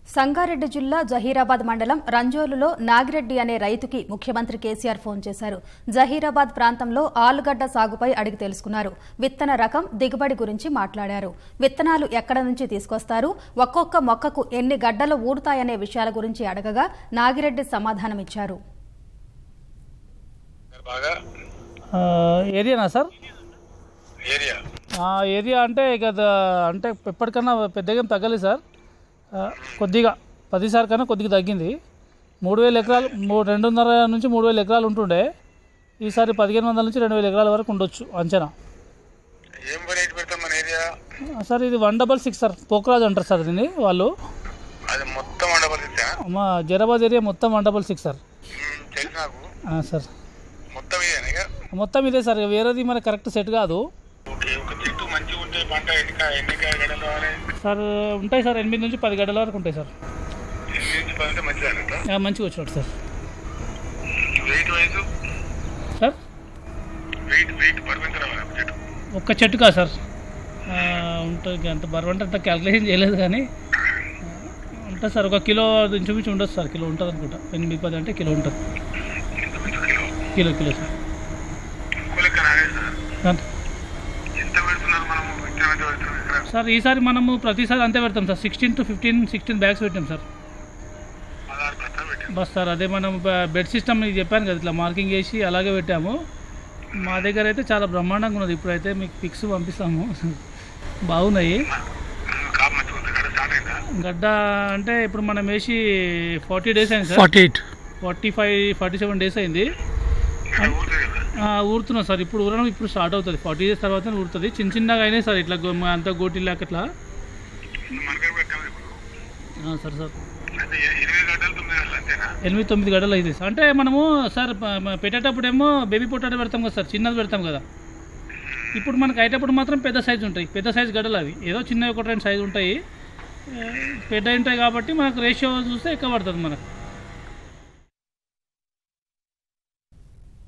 సంగారెడ్డి జిల్లా జహీరాబాద్ మండలం రంజోలులో నాగిరెడ్డి అనే రైతుకి ముఖ్యమంత్రి కేసీఆర్ ఫోన్ చేశారు జహీరాబాద్ ప్రాంతంలో ఆలుగడ్డ సాగుపై అడిగి తెలుసుకున్నారు విత్తన రకం దిగుబడి గురించి మాట్లాడారు విత్తనాలు ఎక్కడ నుంచి తీసుకొస్తారు ఒక్కొక్క మొక్కకు ఎన్ని గడ్డలు ఊడుతాయనే విషయాల గురించి అడగగా నాగిరెడ్డి సమాధానమిచ్చారు బాగా ఆ, ఏరియానా సార్ ఏరియా ఆ ఏరియా అంటే ఇక ద- అంటే ఎప్పటికన్నా పెద్దగా ఏం తగ్గలేదు సార్ ఆ, కొద్దిగా పదిసారి కన్నా కొద్దిగా తగ్గింది మూడు వేల ఎకరాలు మూడు రెండున్నర నుంచి మూడు వేల ఎకరాలు ఉంటుండే ఈసారి పదిహేను వందల నుంచి రెండు వేల ఎకరాల వరకు ఉండొచ్చు అంచనా ఏం వెరైటీ పెడతాం మన ఏరియా ఆ, సార్ ఇది వన్ డబల్ సిక్స్ సార్ పోక్రాజ్ అంటారు సార్ దీన్ని వాళ్ళు అది మొత్తం వండబలిసా మా జరాబాద్ ఏరియా మొత్తం వన్ డబల్ సిక్స్ సార్ తెలుసు నాకు ఆ, సార్ మొత్తం ఇదేనా ఇక మొత్తం ఇదే సార్ ఇక వేరేది మనకి కరెక్ట్ సెట్ కాదు ఓకే ఒక చెట్టు మంచిగా ఉంటే పంట ఎన్నిక ఎన్నిక గడలు కావాలి సార్ ఉంటాయి సార్ ఎనిమిది నుంచి పది గడ్డల వరకు ఉంటాయి సార్ ఎనిమిది నుంచి పది ఉంటే మంచిది అన్నట్టు ఆ, మంచిగా వచ్చినట్టు sir weight wise sir weight weight బరువు ఎంత రావాలి ఒక చెట్టు ఒక్క చెట్టు కాదు సార్ ఆ, ఉంటుంది అంత బరువు అంటే అంత క్యాల్కులేషన్ చేయలేదు కానీ ఆ, ఉంటుంది సార్ ఒక కిలో ఇంచుమించు ఉండదు సార్ కిలో ఉంటుంది అనుకుంటా ఎనిమిది పది అంటే కిలో ఉంటుంది ఇంచుమించు కిలో కిలో కిలో సార్ కులక నాగే సార్ సార్ ఎంత పెడుతున్నారు మనము విత్తనం ఎంత పెడుతున్నాం ఇక్కడ సార్ ఈసారి మనము ప్రతిసారి అంతే పెడతాం sir sixteen to fifteen sixteen bags పెట్టాం సార్ పదహారు కట్టలు పెట్టాం బస్ సార్ అదే మనం బ- బెడ్ సిస్టమ్ మీకు చెప్పాను కదా ఇట్లా మార్కింగ్ చేసి అలాగే పెట్టాము మా దగ్గర అయితే చాలా బ్రహ్మాండంగా ఉన్నది ఇప్పుడైతే మీకు పిక్స్ పంపిస్తాము బాగున్నాయి కాపు మంచిగా ఉంది కదా స్టార్ట్ అయిందా గడ్డ అంటే ఇప్పుడు మనం వేసి ఫార్టీ డేస్ అయింది sir forty eight forty five forty seven days అయింది ఇక్కడ ఊరుతుంది కదా ఆ, ఊరుతున్నాం సార్ ఇప్పుడు ఊరడం ఇప్పుడు స్టార్ట్ అవుతుంది ఫార్టీ డేస్ తర్వాత ఊరుతుంది చిన్న చిన్నగా అయినాయి సార్ ఇట్లా గో- అంతా గోటిలాక ఇట్లా మనకే పెట్టాము ఇప్పుడు ఆ, సార్ సార్ అంటే ఎ- ఎనిమిది గంటలు తొమ్మిది గంటలు అంతేనా ఎనిమిది తొమ్మిది గడలు అయితే సార్ అంటే మనము సార్ ప- మ- పెట్టేటప్పుడేమో బేబీ పొటాటో పెడతాం కదా సార్ చిన్నది పెడతాం కదా ఇప్పుడు మనకు అయ్యేటప్పుడు మాత్రం పెద్ద సైజు ఉంటాయి పెద్ద సైజు గడ్డలు అవి ఏదో చిన్న ఒకటి రెండు సైజు ఉంటాయి ఆ, పెద్ద ఉంటాయి కాబట్టి మనకు రేషియో చూస్తే ఎక్కువ పడుతుంది మనకు